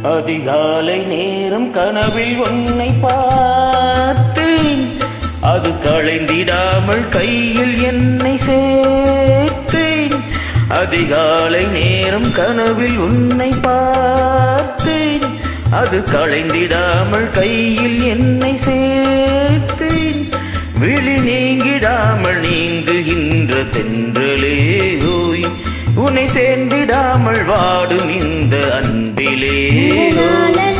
அதிகாலை நேரம் கனவில் உன்னை பார்த்தேன் அது களைந்திடாமல் கையில் என்னை சேர்த்தேன் அதிகாலை நேரம் கனவில் உன்னை பார்த்தேன் அது களைந்திடாமல் கையில் என்னை சேர்த்தேன் விழி நீங்கிடாமல் நீங்குகின்ற தென்றலே ஓய் உன்னை சேர்ந்திடாமல் வாடும் இந்த அன்பிலே ஓய்.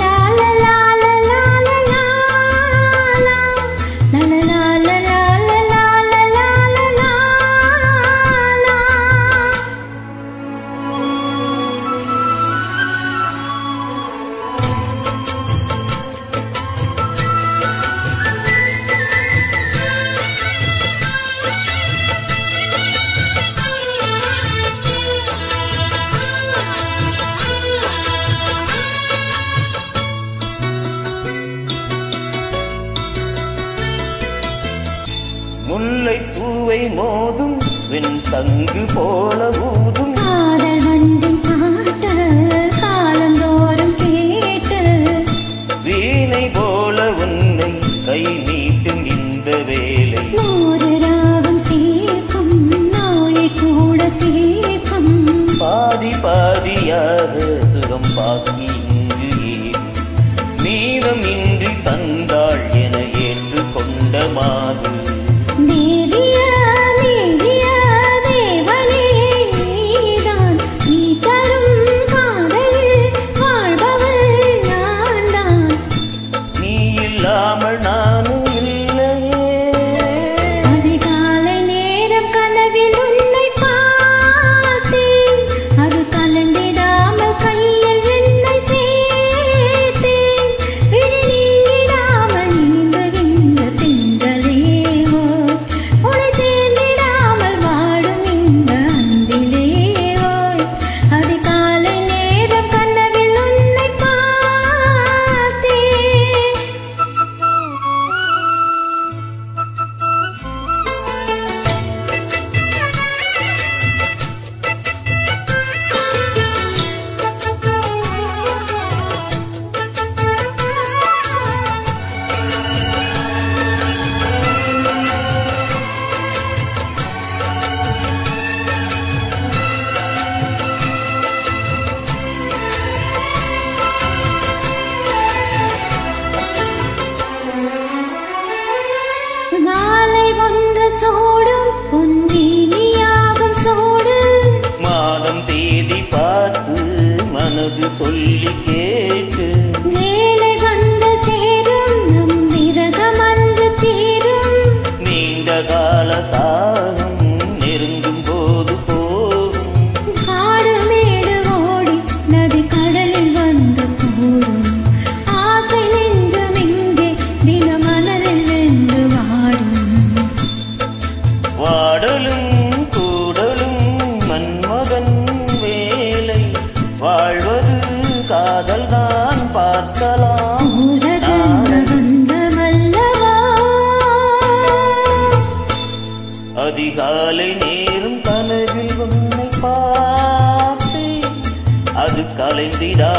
முல்லை பூவை மோதும் வெண் சங்கு போல ஊதும் வீணை போல உன்னை கை நீட்டும் இந்த வேலை பாதி பாதியாக சுகம் பாக்கி இங்கு ஏன் மீதம் இன்றி தந்தாள் என ஏற்று கொண்ட மாது நீ இல்லாமல் நானும் இல்லையே அதிகாலை நேரம் கனவில் உன்னை பார்த்தேன் அது கலந்திடாமல் கையில் என்னை சேர்த்தேன் விழி நீங்கிடாமல் நீந்துகின்ற திங்களேவோ உனை சேர்ந்திடாமல் வாடும் இந்த அன்பிலேவோ அதிகாலை நேரம் கனவில் உன்னை பார்த்தேன் மாலை ஒன்று சூடும் பொன்னியாகும் சூடு மாதம் தேதி பார்த்து மனது சொல்லி கேட்டு வேலை வந்து சேரும் நம் விரதம் அன்று தீரும் நீண்ட கால தாகம் நெருங்கும் போது போகும் காடு மேடு ஓடி நதி கடலில் வந்து கூடும் ஆசை நெஞ்சம் இங்கே தினமலரில் வென்று வாடும் வாடலும் கூடலும் மன்மகன் வேலை வாழ்வது காதல் தான் பார்க்கலாம் ஊரகந்த வந்தமல்லவா அதிகாலை நேரம் கனவில் உன்னை பார்த்தேன் அது கலைந்திடா